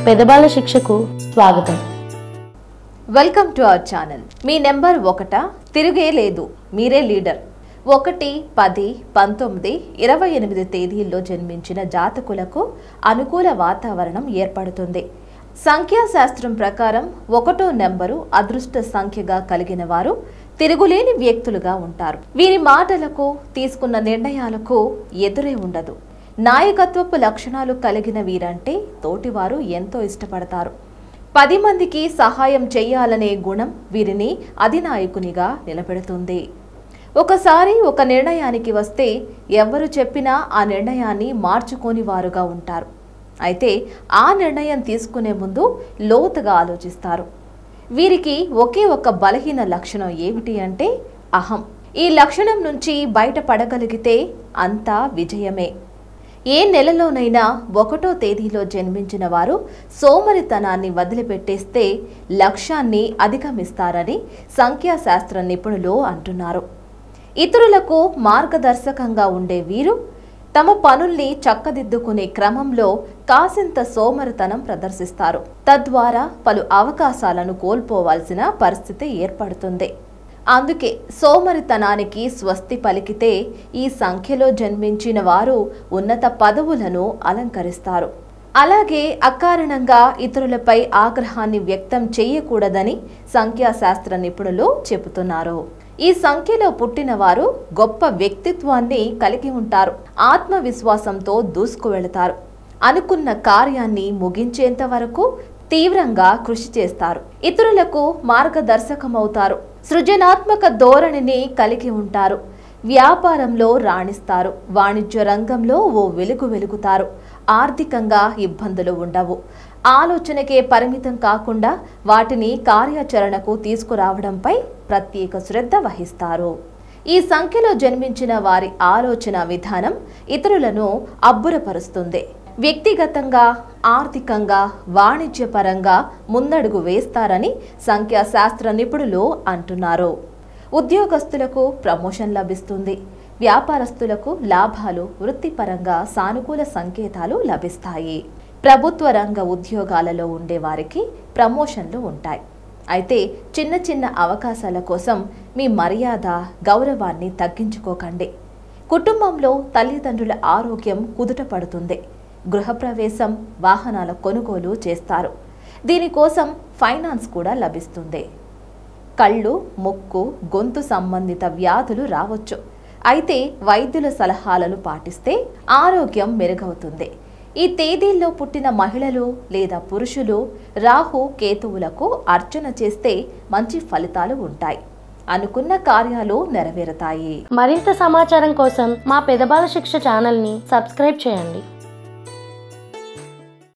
పెదబాల శిక్షకు స్వాగతం welcome to our channel మీ నెంబర్ ఒకట తిరిగే లేదు మీరే లీడర్ ఒకటి పది పంతొమ్మిది ఇరవై ఎనిమిది తేదీల్లో జన్మించిన జాతకులకు అనుకూల వాతావరణం ఏర్పడుతుంది సంఖ్యాశాస్త్రం ప్రకారం ఒకటో నెంబరు అదృష్ట సంఖ్యగా కలిగిన వారు తిరుగులేని వ్యక్తులుగా ఉంటారు వీరి మాటలకు తీసుకున్న నిర్ణయాలకు ఎదురే ఉండదు నాయకత్వపు లక్షణాలు కలిగిన వీరంటే తోటివారు ఎంతో ఇష్టపడతారు పది మందికి సహాయం చేయాలనే గుణం వీరిని అధినాయకునిగా నిలబెడుతుంది ఒకసారి ఒక నిర్ణయానికి వస్తే ఎవరు చెప్పినా ఆ నిర్ణయాన్ని మార్చుకోని వారుగా ఉంటారు అయితే ఆ నిర్ణయం తీసుకునే ముందు లోతుగా ఆలోచిస్తారు వీరికి ఒకే ఒక బలహీన లక్షణం ఏమిటి అంటే అహం ఈ లక్షణం నుంచి బయటపడగలిగితే అంతా విజయమే ఏ నెలలోనైనా ఒకటో తేదీలో జన్మించిన వారు సోమరితనాన్ని వదిలిపెట్టేస్తే లక్ష్యాన్ని అధిగమిస్తారని సంఖ్యాశాస్త్ర నిపుణులు అంటున్నారు ఇతరులకు మార్గదర్శకంగా ఉండే వీరు తమ పనుల్ని చక్కదిద్దుకునే క్రమంలో కాసింత సోమరితనం ప్రదర్శిస్తారు తద్వారా పలు అవకాశాలను కోల్పోవాల్సిన పరిస్థితి ఏర్పడుతుంది అందుకే సోమరితనానికి స్వస్తి పలికితే ఈ సంఖ్యలో జన్మించిన వారు ఉన్నత పదవులను అలంకరిస్తారు అలాగే అకారణంగా ఇతరులపై ఆగ్రహాన్ని వ్యక్తం చేయకూడదని సంఖ్యాశాస్త్ర నిపుణులు చెబుతున్నారు ఈ సంఖ్యలో పుట్టిన వారు గొప్ప వ్యక్తిత్వాన్ని కలిగి ఉంటారు ఆత్మవిశ్వాసంతో దూసుకు వెళతారు అనుకున్న కార్యాన్ని ముగించేంత వరకు తీవ్రంగా కృషి చేస్తారు ఇతరులకు మార్గదర్శకమవుతారు సృజనాత్మక ధోరణిని కలిగి ఉంటారు వ్యాపారంలో రాణిస్తారు వాణిజ్య రంగంలో ఓ వెలుగు వెలుగుతారు ఆర్థికంగా ఇబ్బందులు ఉండవు ఆలోచనకే పరిమితం కాకుండా వాటిని కార్యాచరణకు తీసుకురావడంపై ప్రత్యేక శ్రద్ధ వహిస్తారు ఈ సంఖ్యలో జన్మించిన వారి ఆలోచన విధానం ఇతరులను అబ్బురపరుస్తుంది వ్యక్తిగతంగా ఆర్థికంగా వాణిజ్యపరంగా ముందడుగు వేస్తారని సంఖ్యాశాస్త్ర నిపుణులు అంటున్నారు ఉద్యోగస్తులకు ప్రమోషన్ లభిస్తుంది వ్యాపారస్తులకు లాభాలు వృత్తిపరంగా సానుకూల సంకేతాలు లభిస్తాయి ప్రభుత్వ రంగ ఉద్యోగాలలో ఉండే వారికి ప్రమోషన్లు ఉంటాయి అయితే చిన్న చిన్న అవకాశాల కోసం మీ మర్యాద గౌరవాన్ని తగ్గించుకోకండి కుటుంబంలో తల్లిదండ్రుల ఆరోగ్యం కుదుట పడుతుంది గృహప్రవేశం వాహనాల కొనుగోలు చేస్తారు దీనికోసం ఫైనాన్స్ కూడా లభిస్తుంది కళ్ళు ముక్కు గొంతు సంబంధిత వ్యాధులు రావచ్చు అయితే వైద్యుల సలహాలను పాటిస్తే ఆరోగ్యం మెరుగవుతుంది ఈ తేదీల్లో పుట్టిన మహిళలు లేదా పురుషులు రాహు కేతువులకు అర్చన చేస్తే మంచి ఫలితాలు ఉంటాయి అనుకున్న కార్యాలు నెరవేరుతాయి మరింత సమాచారం కోసం మా పెదబాల శిక్ష ఛానల్ని సబ్స్క్రైబ్ చేయండి